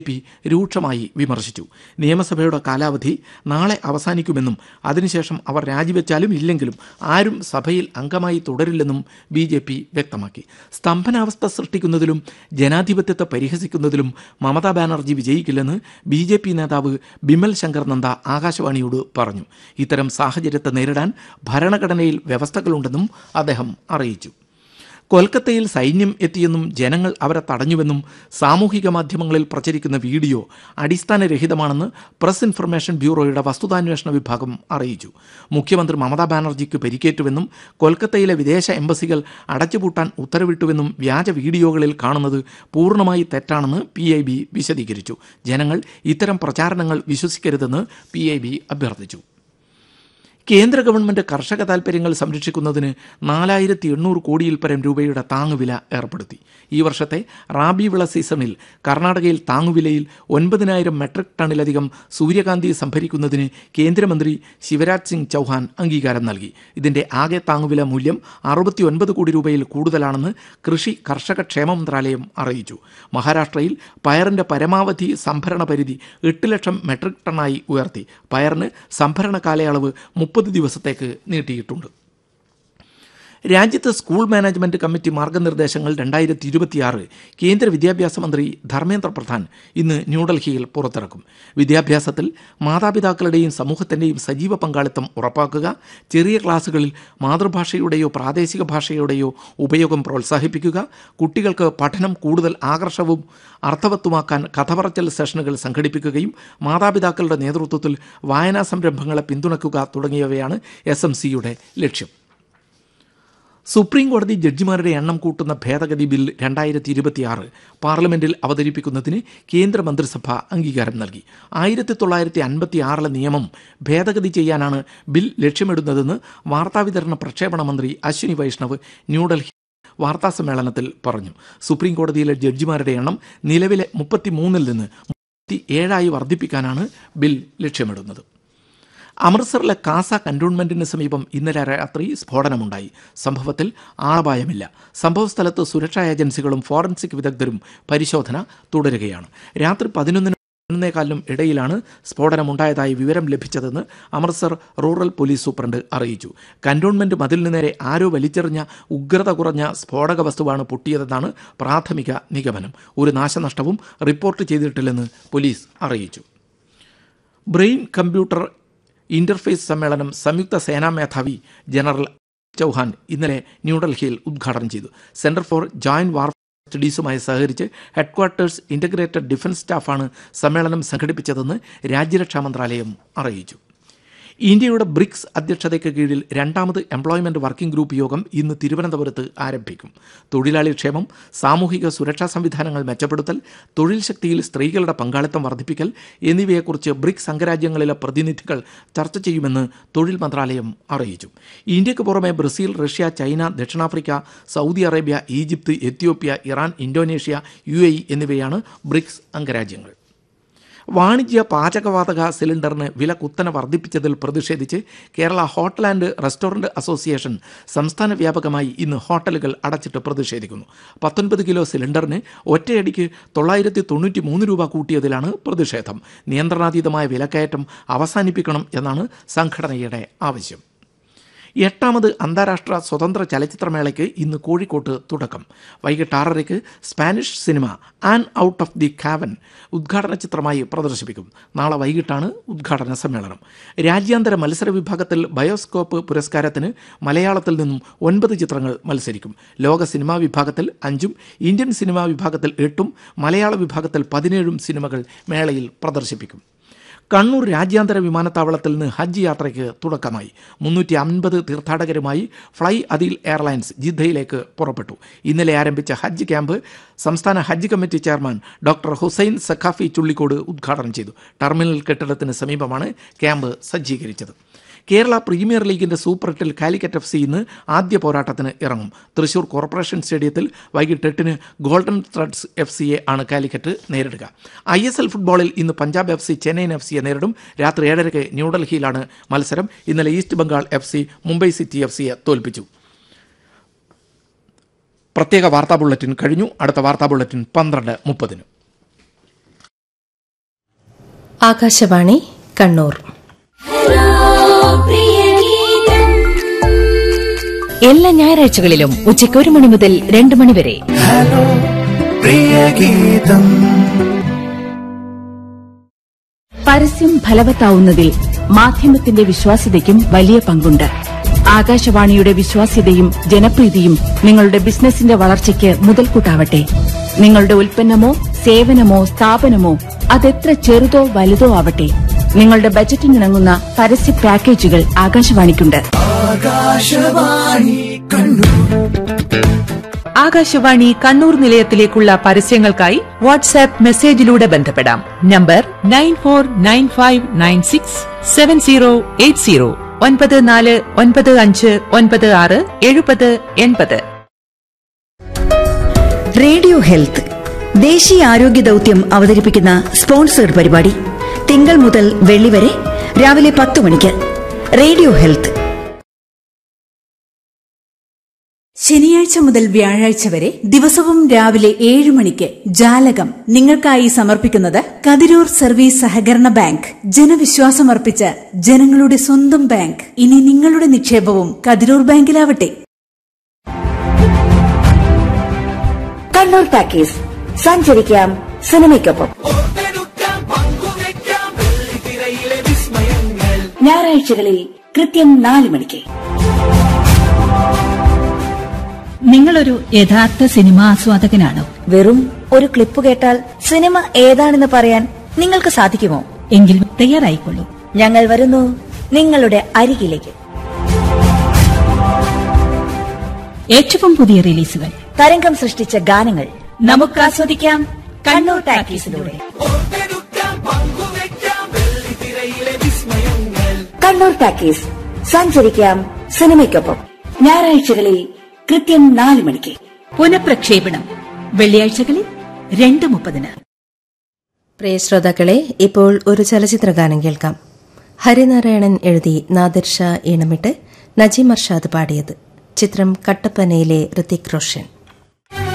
P രൂക്ഷമായി വിമർശിച്ചു നിയമസഭയുടെ കാലാവധി നാളെ അവസാനിക്കുമെന്നും അതിനുശേഷം അവർ രാജിവെച്ചാലും ഇല്ലെങ്കിലും ആരും സഭയിൽ അംഗമായി തുടരില്ലെന്നും ബി ജെ പി വ്യക്തമാക്കി സ്തംഭനാവസ്ഥ സൃഷ്ടിക്കുന്നതിലും ജനാധിപത്യത്തെ പരിഹസിക്കുന്നതിലും മമതാ ബാനർജി വിജയിക്കില്ലെന്ന് ബി ജെ പി നേതാവ് ബിമൽ ശങ്കർ നന്ദ ആകാശവാണിയോട് പറഞ്ഞു ഇത്തരം സാഹചര്യത്തെ നേരിടാൻ ഭരണഘടനയിൽ വ്യവസ്ഥകളുണ്ടെന്നും അദ്ദേഹം അറിയിച്ചു കൊൽക്കത്തയിൽ സൈന്യം എത്തിയെന്നും ജനങ്ങൾ അവരെ തടഞ്ഞുവെന്നും സാമൂഹിക മാധ്യമങ്ങളിൽ പ്രചരിക്കുന്ന വീഡിയോ അടിസ്ഥാനരഹിതമാണെന്ന് പ്രസ് ഇൻഫർമേഷൻ ബ്യൂറോയുടെ വസ്തുതാന്വേഷണ വിഭാഗം അറിയിച്ചു മുഖ്യമന്ത്രി മമതാ ബാനർജിക്ക് പരിക്കേറ്റുവെന്നും കൊൽക്കത്തയിലെ വിദേശ എംബസികൾ അടച്ചുപൂട്ടാൻ ഉത്തരവിട്ടുവെന്നും വ്യാജ വീഡിയോകളിൽ കാണുന്നത് പൂർണ്ണമായി തെറ്റാണെന്ന് പി ഐ ബി വിശദീകരിച്ചു ജനങ്ങൾ ഇത്തരം പ്രചാരണങ്ങൾ വിശ്വസിക്കരുതെന്ന് പി ഐ ബി അഭ്യർത്ഥിച്ചു കേന്ദ്ര ഗവൺമെന്റ് കർഷക താൽപ്പര്യങ്ങൾ സംരക്ഷിക്കുന്നതിന് നാലായിരത്തി എണ്ണൂറ് കോടിയിൽ പരം രൂപയുടെ താങ്ങുവില ഏർപ്പെടുത്തി ഈ വർഷത്തെ റാബി വിള സീസണിൽ കർണാടകയിൽ താങ്ങുവിലയിൽ ഒൻപതിനായിരം മെട്രിക് ടണ്ണിലധികം സൂര്യകാന്തി സംഭരിക്കുന്നതിന് കേന്ദ്രമന്ത്രി ശിവരാജ് സിംഗ് ചൗഹാൻ അംഗീകാരം നൽകി ഇതിന്റെ ആകെ താങ്ങുവില മൂല്യം അറുപത്തി ഒൻപത് കോടി രൂപയിൽ കൂടുതലാണെന്ന് കൃഷി കർഷക ക്ഷേമ മന്ത്രാലയം അറിയിച്ചു മഹാരാഷ്ട്രയിൽ പയറിന്റെ പരമാവധി സംഭരണ പരിധി എട്ട് ലക്ഷം മെട്രിക് ടണ്ണായി ഉയർത്തി പയറിന് സംഭരണ കാലയളവ് മുപ്പത് ദിവസത്തേക്ക് നീട്ടിയിട്ടുണ്ട് രാജ്യത്ത് സ്കൂൾ മാനേജ്മെന്റ് കമ്മിറ്റി മാർഗനിർദ്ദേശങ്ങൾ രണ്ടായിരത്തി ഇരുപത്തിയാറ് കേന്ദ്ര വിദ്യാഭ്യാസ മന്ത്രി ധർമ്മേന്ദ്ര പ്രധാൻ ഇന്ന് ന്യൂഡൽഹിയിൽ പുറത്തിറക്കും വിദ്യാഭ്യാസത്തിൽ മാതാപിതാക്കളുടെയും സമൂഹത്തിൻ്റെയും സജീവ പങ്കാളിത്തം ഉറപ്പാക്കുക ചെറിയ ക്ലാസുകളിൽ മാതൃഭാഷയുടെയോ പ്രാദേശിക ഭാഷയുടെയോ ഉപയോഗം പ്രോത്സാഹിപ്പിക്കുക കുട്ടികൾക്ക് പഠനം കൂടുതൽ ആകർഷവും അർത്ഥവത്തുമാക്കാൻ കഥ പറച്ചൽ സെഷനുകൾ സംഘടിപ്പിക്കുകയും മാതാപിതാക്കളുടെ നേതൃത്വത്തിൽ വായനാ സംരംഭങ്ങളെ പിന്തുണയ്ക്കുക തുടങ്ങിയവയാണ് എസ് എം സിയുടെ ലക്ഷ്യം സുപ്രീം കോടതി ജഡ്ജിമാരുടെ എണ്ണം കൂട്ടുന്ന ഭേദഗതി ബിൽ രണ്ടായിരത്തി ഇരുപത്തിയാറ് പാർലമെന്റിൽ അവതരിപ്പിക്കുന്നതിന് കേന്ദ്രമന്ത്രിസഭ അംഗീകാരം നൽകി ആയിരത്തി തൊള്ളായിരത്തി അൻപത്തി ആറിലെ നിയമം ഭേദഗതി ചെയ്യാനാണ് ബിൽ ലക്ഷ്യമിടുന്നതെന്ന് വാർത്താവിതരണ പ്രക്ഷേപണ മന്ത്രി അശ്വിനി വൈഷ്ണവ് ന്യൂഡൽഹി വാർത്താസമ്മേളനത്തിൽ പറഞ്ഞു സുപ്രീം കോടതിയിലെ ജഡ്ജിമാരുടെ എണ്ണം നിലവിലെ മുപ്പത്തിമൂന്നിൽ നിന്ന് മുപ്പത്തി ഏഴായി വർദ്ധിപ്പിക്കാനാണ് ബിൽ ലക്ഷ്യമിടുന്നത് അമൃത്സറിലെ കാസ കന്റോൺമെന്റിന് സമീപം ഇന്നലെ രാത്രി സ്ഫോടനമുണ്ടായി സംഭവത്തിൽ ആളപായമില്ല സംഭവസ്ഥലത്ത് സുരക്ഷാ ഏജൻസികളും ഫോറൻസിക് വിദഗ്ധരും പരിശോധന തുടരുകയാണ് രാത്രി പതിനൊന്നിന് പതിനൊന്നേകാലിനും ഇടയിലാണ് സ്ഫോടനമുണ്ടായതായി വിവരം ലഭിച്ചതെന്ന് അമൃത്സർ റൂറൽ പോലീസ് സൂപ്രണ്ട് അറിയിച്ചു കന്റോൺമെന്റ് മതിലിന് നേരെ ആരോ വലിച്ചെറിഞ്ഞ ഉഗ്രത കുറഞ്ഞ സ്ഫോടക വസ്തുവാണ് പൊട്ടിയതെന്നാണ് പ്രാഥമിക നിഗമനം ഒരു നാശനഷ്ടവും റിപ്പോർട്ട് ചെയ്തിട്ടില്ലെന്ന് പോലീസ് അറിയിച്ചു ബ്രെയിൻ കമ്പ്യൂട്ടർ ഇന്റർഫേസ് സമ്മേളനം സംയുക്ത സേനാ മേധാവി ജനറൽ ചൗഹാൻ ഇന്നലെ ന്യൂഡൽഹിയിൽ ഉദ്ഘാടനം ചെയ്തു സെന്റർ ഫോർ ജോയിന്റ് വാർ സ്റ്റഡീസുമായി സഹകരിച്ച് ഹെഡ്ക്വാർട്ടേഴ്സ് ഇന്റഗ്രേറ്റഡ് ഡിഫൻസ് സ്റ്റാഫാണ് സമ്മേളനം സംഘടിപ്പിച്ചതെന്ന് രാജ്യരക്ഷാ മന്ത്രാലയം അറിയിച്ചു ഇന്ത്യയുടെ ബ്രിക്സ് അധ്യക്ഷതയ്ക്ക് കീഴിൽ രണ്ടാമത് എംപ്ലോയ്മെന്റ് വർക്കിംഗ് ഗ്രൂപ്പ് യോഗം ഇന്ന് തിരുവനന്തപുരത്ത് ആരംഭിക്കും തൊഴിലാളി ക്ഷേമം സാമൂഹിക സുരക്ഷാ സംവിധാനങ്ങൾ മെച്ചപ്പെടുത്തൽ തൊഴിൽ ശക്തിയിൽ സ്ത്രീകളുടെ പങ്കാളിത്തം വർദ്ധിപ്പിക്കൽ എന്നിവയെക്കുറിച്ച് ബ്രിക്സ് അംഗരാജ്യങ്ങളിലെ പ്രതിനിധികൾ ചർച്ച ചെയ്യുമെന്ന് തൊഴിൽ മന്ത്രാലയം അറിയിച്ചു ഇന്ത്യക്ക് പുറമെ ബ്രസീൽ റഷ്യ ചൈന ദക്ഷിണാഫ്രിക്ക Saudi Arabia Egypt Ethiopia Iran Indonesia U എന്നിവയാണ് ബ്രിക്സ് അംഗരാജ്യങ്ങൾ വാണിജ്യ പാചകവാതക സിലിണ്ടറിന് വില കുത്തനെ വർദ്ധിപ്പിച്ചതിൽ പ്രതിഷേധിച്ച് Kerala hotel and restaurant association സംസ്ഥാന വ്യാപകമായി ഇന്ന് ഹോട്ടലുകൾ അടച്ചിട്ട് പ്രതിഷേധിക്കുന്നു പത്തൊൻപത് കിലോ സിലിണ്ടറിന് ഒറ്റയടിക്ക് തൊള്ളായിരത്തി തൊണ്ണൂറ്റി മൂന്ന് രൂപ കൂട്ടിയതിലാണ് പ്രതിഷേധം നിയന്ത്രണാതീതമായ വിലക്കയറ്റം അവസാനിപ്പിക്കണം എന്നാണ് സംഘടനയുടെ ആവശ്യം എട്ടാമത് അന്താരാഷ്ട്ര സ്വതന്ത്ര ചലച്ചിത്രമേളയ്ക്ക് ഇന്ന് കോഴിക്കോട്ട് തുടക്കം വൈകിട്ട് ആറരയ്ക്ക് Spanish cinema an out of the കാവൻ ഉദ്ഘാടന ചിത്രമായി പ്രദർശിപ്പിക്കും നാളെ വൈകിട്ടാണ് ഉദ്ഘാടന സമ്മേളനം രാജ്യാന്തര മത്സര വിഭാഗത്തിൽ ബയോസ്കോപ്പ് പുരസ്കാരത്തിന് മലയാളത്തിൽ നിന്നും ഒൻപത് ചിത്രങ്ങൾ മത്സരിക്കും ലോക സിനിമാ വിഭാഗത്തിൽ അഞ്ചും ഇന്ത്യൻ സിനിമാ വിഭാഗത്തിൽ എട്ടും മലയാള വിഭാഗത്തിൽ പതിനേഴും സിനിമകൾ മേളയിൽ പ്രദർശിപ്പിക്കും കണ്ണൂർ രാജ്യാന്തര വിമാനത്താവളത്തിൽ നിന്ന് ഹജ്ജ് യാത്രയ്ക്ക് തുടക്കമായി മുന്നൂറ്റി അൻപത് തീർത്ഥാടകരുമായി ഫ്ലൈ അദിൽ എയർലൈൻസ് ജിദ്ദയിലേക്ക് പുറപ്പെട്ടു ഇന്നലെ ആരംഭിച്ച ഹജ്ജ് ക്യാമ്പ് സംസ്ഥാന ഹജ്ജ് committee chairman doctor Hussain Saqafi Chullikkode ഉദ്ഘാടനം ചെയ്തു ടെർമിനൽ കെട്ടിടത്തിന് സമീപമാണ് ക്യാമ്പ് സജ്ജീകരിച്ചത് കേരള പ്രീമിയർ ലീഗിന്റെ സൂപ്പർ എട്ടിൽ കാലിക്കറ്റ് എഫ് സി ഇന്ന് ആദ്യ പോരാട്ടത്തിന് ഇറങ്ങും തൃശൂർ കോർപ്പറേഷൻ സ്റ്റേഡിയത്തിൽ വൈകിട്ട് എട്ടിന് ഗോൾഡൻ ത്രെഡ്സ് എഫ് സിയെ ആണ് കാലിക്കറ്റ് നേരിടുക ഐ എസ് എൽ ഫുട്ബോളിൽ ഇന്ന് Punjab F C Chennaiyin F സിയെ നേരിടും രാത്രി ഏഴരയ്ക്ക് ന്യൂഡൽഹിയിലാണ് മത്സരം ഇന്നലെ East Bengal F C Mumbai city F സിയെ തോൽപ്പിച്ചു പ്രത്യേക വാർത്താ ബുള്ളറ്റിൻ കഴിഞ്ഞു അടുത്ത വാർത്താ ബുള്ളറ്റിൻ പന്ത്രണ്ട് മുപ്പതിന് ആകാശവാണി കണ്ണൂർ എല്ലാ ഞായറാഴ്ചകളിലും ഉച്ചയ്ക്ക് ഒരു മണി മുതൽ രണ്ട് മണി വരെ പ്രിയഗീതം പരസ്യം ഫലവത്താവുന്നതിൽ മാധ്യമത്തിന്റെ വിശ്വാസ്യതയ്ക്കും വലിയ പങ്കുണ്ട് ആകാശവാണിയുടെ വിശ്വാസ്യതയും ജനപ്രീതിയും നിങ്ങളുടെ ബിസിനസിന്റെ വളർച്ചയ്ക്ക് മുതൽക്കൂട്ടാവട്ടെ നിങ്ങളുടെ ഉൽപ്പന്നമോ സേവനമോ സ്ഥാപനമോ അതെത്ര ചെറുതോ വലുതോ ആവട്ടെ നിങ്ങളുടെ ബജറ്റിനിണങ്ങുന്ന പരസ്യ പാക്കേജുകൾ ആകാശവാണിക്കുണ്ട് ആകാശവാണി കണ്ണൂർ ആകാശവാണി കണ്ണൂർ നിലയത്തിലേക്കുള്ള പരസ്യങ്ങൾക്കായി വാട്സാപ്പ് മെസ്സേജിലൂടെ ബന്ധപ്പെടാം number nine four nine five nine six seven zero eight zero ഒൻപത് നാല് ഒൻപത് അഞ്ച് ഒൻപത് ആറ് എഴുപത് എൺപത് റേഡിയോ ഹെൽത്ത് ദേശീയ ആരോഗ്യ ദൗത്യം അവതരിപ്പിക്കുന്ന സ്പോൺസേഡ് പരിപാടി തിങ്കൾ മുതൽ വെള്ളി വരെ രാവിലെ പത്ത് മണിക്ക് റേഡിയോ ഹെൽത്ത് ശനിയാഴ്ച മുതൽ വ്യാഴാഴ്ച വരെ ദിവസവും രാവിലെ ഏഴ് മണിക്ക് ജാലകം നിങ്ങൾക്കായി സമർപ്പിക്കുന്നത് കതിരൂർ സർവീസ് സഹകരണ ബാങ്ക് ജനവിശ്വാസമർപ്പിച്ച ജനങ്ങളുടെ സ്വന്തം ബാങ്ക് ഇനി നിങ്ങളുടെ നിക്ഷേപവും കതിരൂർ ബാങ്കിലാവട്ടെ കണ്ണൂർ പാക്കേജ് സഞ്ചരിക്കാം സിനിമയ്ക്കൊപ്പം ഞായറാഴ്ചകളിൽ കൃത്യം നാല് മണിക്ക് നിങ്ങളൊരു യഥാർത്ഥ സിനിമാ ആസ്വാദകനാണോ വെറും ഒരു ക്ലിപ്പ് കേട്ടാൽ സിനിമ ഏതാണെന്ന് പറയാൻ നിങ്ങൾക്ക് സാധിക്കുമോ എങ്കിൽ തയ്യാറായിക്കൊള്ളൂ ഞങ്ങൾ വരുന്നു നിങ്ങളുടെ അരികിലേക്ക് ഏറ്റവും പുതിയ റിലീസുകൾ തരംഗം സൃഷ്ടിച്ച ഗാനങ്ങൾ നമുക്ക് ആസ്വദിക്കാം കണ്ണൂർ ടാക്കീസിലൂടെ കണ്ണൂർ ടാക്കീസ് സഞ്ചരിക്കാം സിനിമയ്ക്കൊപ്പം ഞായറാഴ്ചകളിൽ കൃത്യം നാല് മണിക്ക് പുനഃപ്രക്ഷേപണം വെള്ളിയാഴ്ചകളിൽ രണ്ട് മുപ്പതിന് പ്രിയ ശ്രോതാക്കളെ ഇപ്പോൾ ഒരു ചലച്ചിത്ര ഗാനം കേൾക്കാം ഹരിനാരായണൻ എഴുതി നാദിർ ഷാ ഈണമിട്ട് നജീം അർഷാദ് പാടിയത് ചിത്രം കട്ടപ്പനയിലെ ഋതിക് റോഷൻ